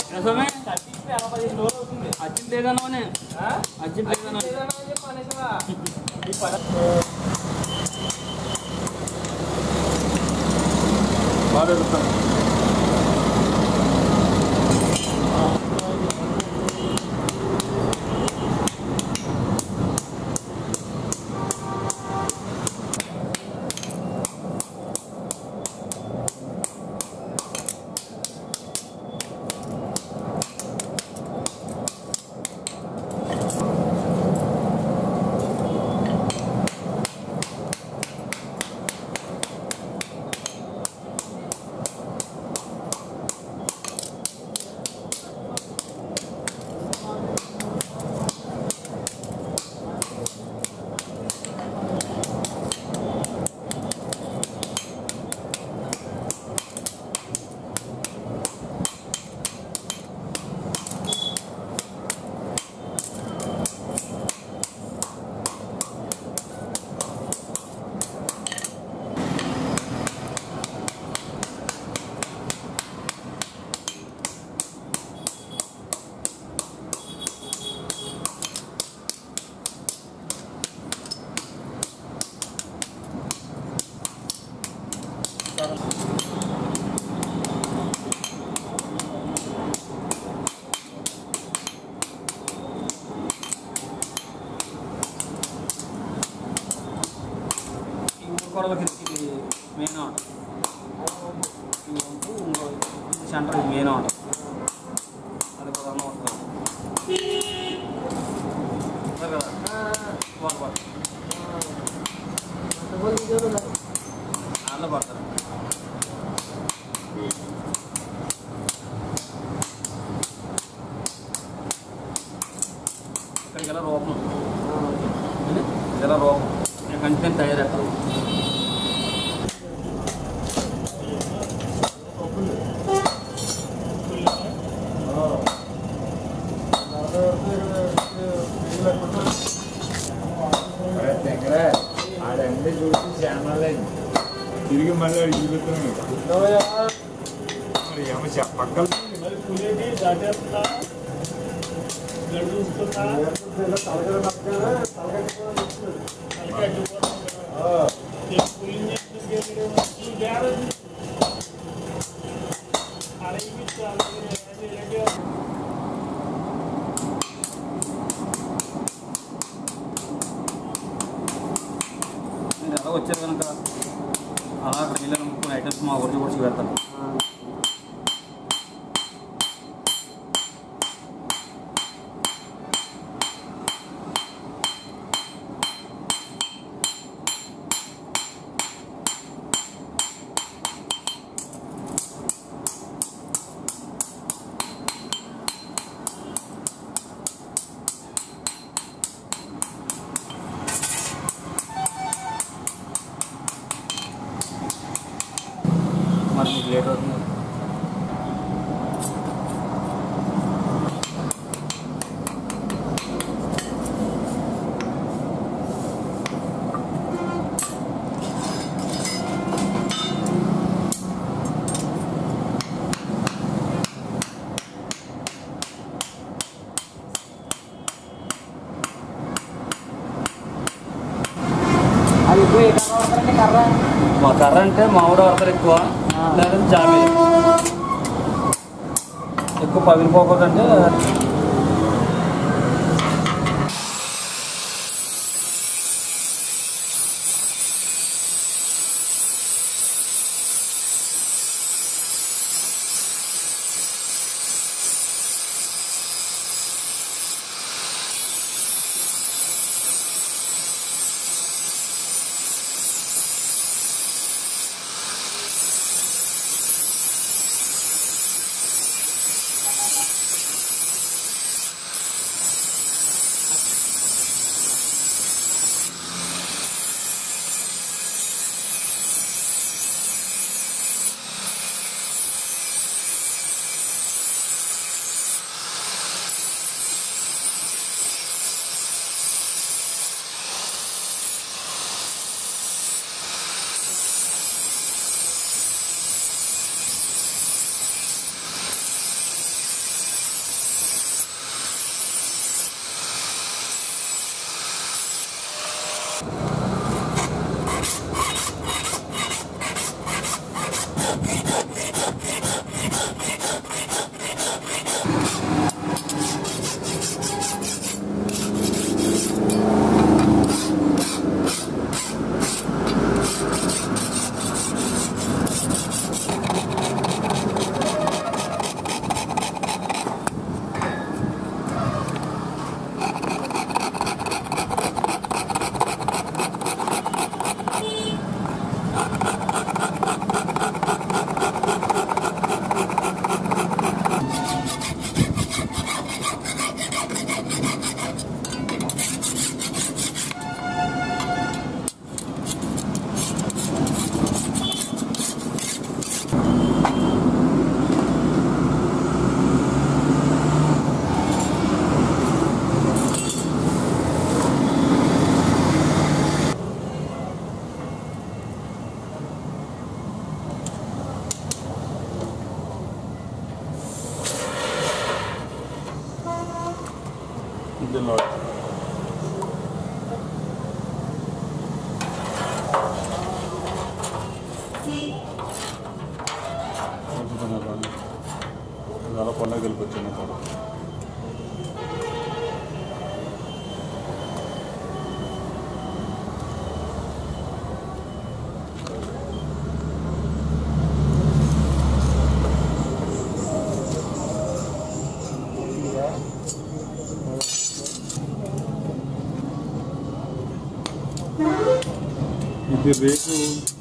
రసమే కట్టిస్తే అరవై పదిహేను రోజులు అవుతుంది అర్జెంట్ లేదనవనే ఆ? అర్జెంట్ అది లేదనవనే లేదన్నా అని చెప్పి అనేసావా? ఈ పద- బాగా ఎదుగుతాను ఈ ఊరు కొడవలకి ఇది మెయిన్ ఆట ఈ వంపు ఇంకో ఇది సెంటర్ ఇది మెయిన్ ఆట అది కూడా అన్న వస్తుంది కదా వాళ్ళు పడతారు వాళ్ళు పడతారు ఇక్కడికి ఎలా రూపం ఇలా రూపం నేను కంటిన్యూ తయారెత్తాను ఆడంటే చూసి శ్యామలేదు తిరిగి మళ్ళీ అడిగిపోతున్నాడు మరి ఏమో చెప్పక్కల మీరు ఎలా వచ్చారు కనుక అలా అక్కడ వెళ్ళాను కొన్ని ఐటమ్స్ మా ఊరికి కూడా చూపెడతాను మరి మీకు లేట్ అవుతుంది అది ఎక్కువ ఏ కర్ర వాడతారండి కర్ర మా కర్ర అంటే మామిడి వాడతారు ఎక్కువ లేదంటే జామీ ఎక్కువ పగిలిపోకూడదంటే దీనిలో చాలా పండుగ కలిపి వచ్చింది కూడా ఇది రేపు